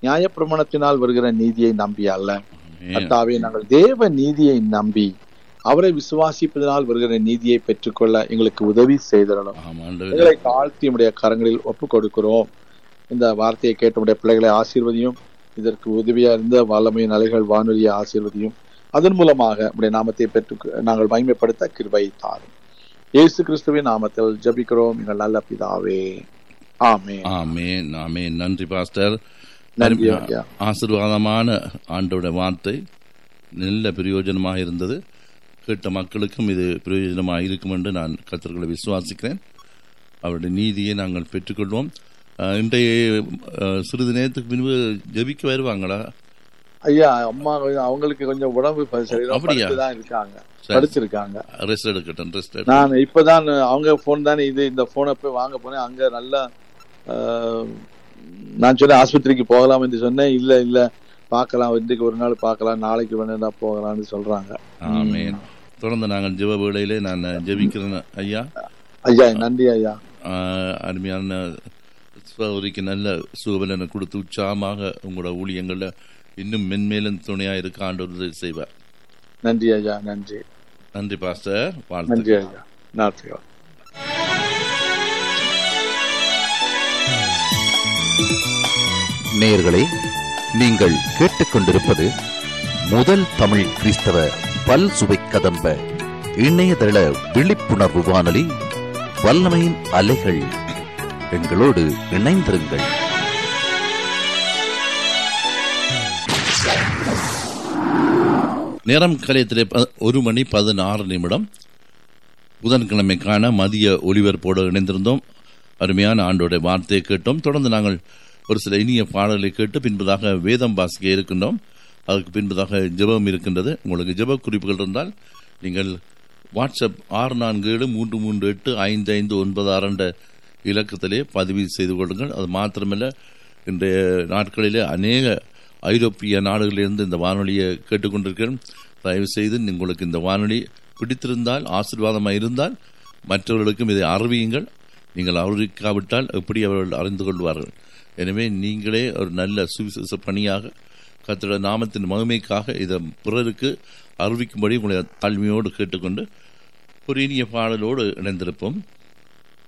நியாயப்பிரமாணத்தினால் வருகிற நீதியை நம்பி அல்ல ஆமென். கர்த்தாவே நாங்கள் தேவ நீதியை நம்பி அவரை விசுவாசிப்பதனால் வருகிற நீதியை பெற்றுக்கொள்ள எங்களுக்கு உதவி செய்திடணும் ஆம் ஆண்டவரே எங்களை தாழ்த்தி உடைய கரங்களில் ஒப்பு கொடுக்கிறோம் இந்த வார்த்தையை கேட்ட உடைய பிள்ளைகளை ஆசீர்வதியும் இதற்கு உதவியா இருந்த வல்லமை அலைகள் வானொலியை ஆசீர்வதியும் அதன் மூலமாக உடைய நாமத்தை பெற்று நாங்கள் மகிமைப்படுத்த கிருபை தாரும் இயேசு கிறிஸ்துவின் நாமத்தில் ஜெபிக்கிறோம் எங்கள் நல்ல பிதாவே ஆமே ஆமென் ஆமென் நன்றி பாஸ்டர் நன்றி ஐயா ஆசீர்வாதமான ஆண்டோட வார்த்தை நல்ல பிரயோஜனமாக இருந்தது கேட்ட மக்களுக்கும் இது பிரயோஜனமாக இருக்கும் என்று நான் கத்தர்களை விசுவாசிக்கிறேன் அவருடைய நீதியை நாங்கள் பெற்றுக்கொள்வோம் அஹ், இன்றைய அஹ், சிறிது நேரத்துக்கு பின்பு ஜெபிக்க வருவாங்களா ஐயா அம்மா கொஞ்சம் அவங்களுக்கு கொஞ்சம் உடம்பு ப- சரியில்லை அப்படியா? தான் இருக்காங்க சரி. படிச்சிருக்காங்க ரெஸ்ட் எடுக்கட்டும் ரெஸ்ட் நான் இப்பதான் அவங்க போன் தானே இது இந்த போனை போய் வாங்க போனேன் அங்க நல்லா ஆஹ், நான் சொன்னேன் ஆஸ்பத்திரிக்கு போகலாம் என்று சொன்னேன் இல்ல இல்ல பார்க்கலாம் இன்றைக்கு ஒரு நாள் பார்க்கலாம் நாளைக்கு வேணா போகலாம்னு சொல்றாங்க ஆமென் தொடர்ந்து நாங்கள் ஜெப வேளையிலே நான் ஜெபிக்கிறேன் ஐயா ஐயா நன்றி ஐயா ஆஹ், அருமையான சகோதரிக்கு நல்ல சுகபலனை கொடுத்து உற்சாகமாக உங்களோட ஊழியங்களில் இன்னும் மென்மேலும் துணையாக இருக்க ஆண்டவர் உதவி செய்வார் நன்றி ஐயா நன்றி நன்றி பாஸ்டர் வாழ்த்து நன்றி ஐயா நன்றி நேயர்களே நீங்கள் கேட்டுக்கொண்டிருப்பது முதல் தமிழ் கிறிஸ்தவ பல் சுவை கதம்ப இணையதள விழிப்புணர்வு வானொலி வல்லமையின் அலைகள் எங்களோடு இணைந்திருங்கள் நேரம் கலையத்திலே ப- ஒரு மணி பதினாறு நிமிடம் புதன்கிழமைக்கான மதிய ஒளிபரப்போடு இணைந்திருந்தோம் அருமையான ஆண்டோட வார்த்தையை கேட்டோம் தொடர்ந்து நாங்கள் ஒரு சில இனிய பாடல்களை கேட்டு பின்பதாக வேதம் வாசிக்க இருக்கின்றோம் அதுக்கு பின்பதாக ஜெபம் இருக்கின்றது உங்களுக்கு ஜெப குறிப்புகள் இருந்தால் நீங்கள் வாட்ஸ்அப் ஆறு நான்கு ஏழு மூன்று மூன்று எட்டு ஐந்து ஐந்து ஒன்பது ஆறு என்ற இலக்கத்திலே பதிவு செய்து கொள்ளுங்கள் அது மாத்திரமல்ல இன்றைய நாட்களிலே அநேக ஐரோப்பிய நாடுகளிலிருந்து இந்த வானொலியை கேட்டுக்கொண்டிருக்கிறேன் தயவு செய்து உங்களுக்கு இந்த வானொலி பிடித்திருந்தால் ஆசீர்வாதமாக இருந்தால் மற்றவர்களுக்கும் இதை அறிவியுங்கள் நீங்கள் அறிவிக்காவிட்டால் எப்படி அவர்கள் அறிந்து கொள்வார்கள் எனவே நீங்களே ஒரு நல்ல சுவிசேஷ பணியாக கர்த்தருடைய நாமத்தின் மகிமைக்காக இதை பிறருக்கு அறிவிக்கும்படி உங்களை தாழ்மையோடு கேட்டுக்கொண்டு ஒரு இனிய பாடலோடு இணைந்திருப்போம்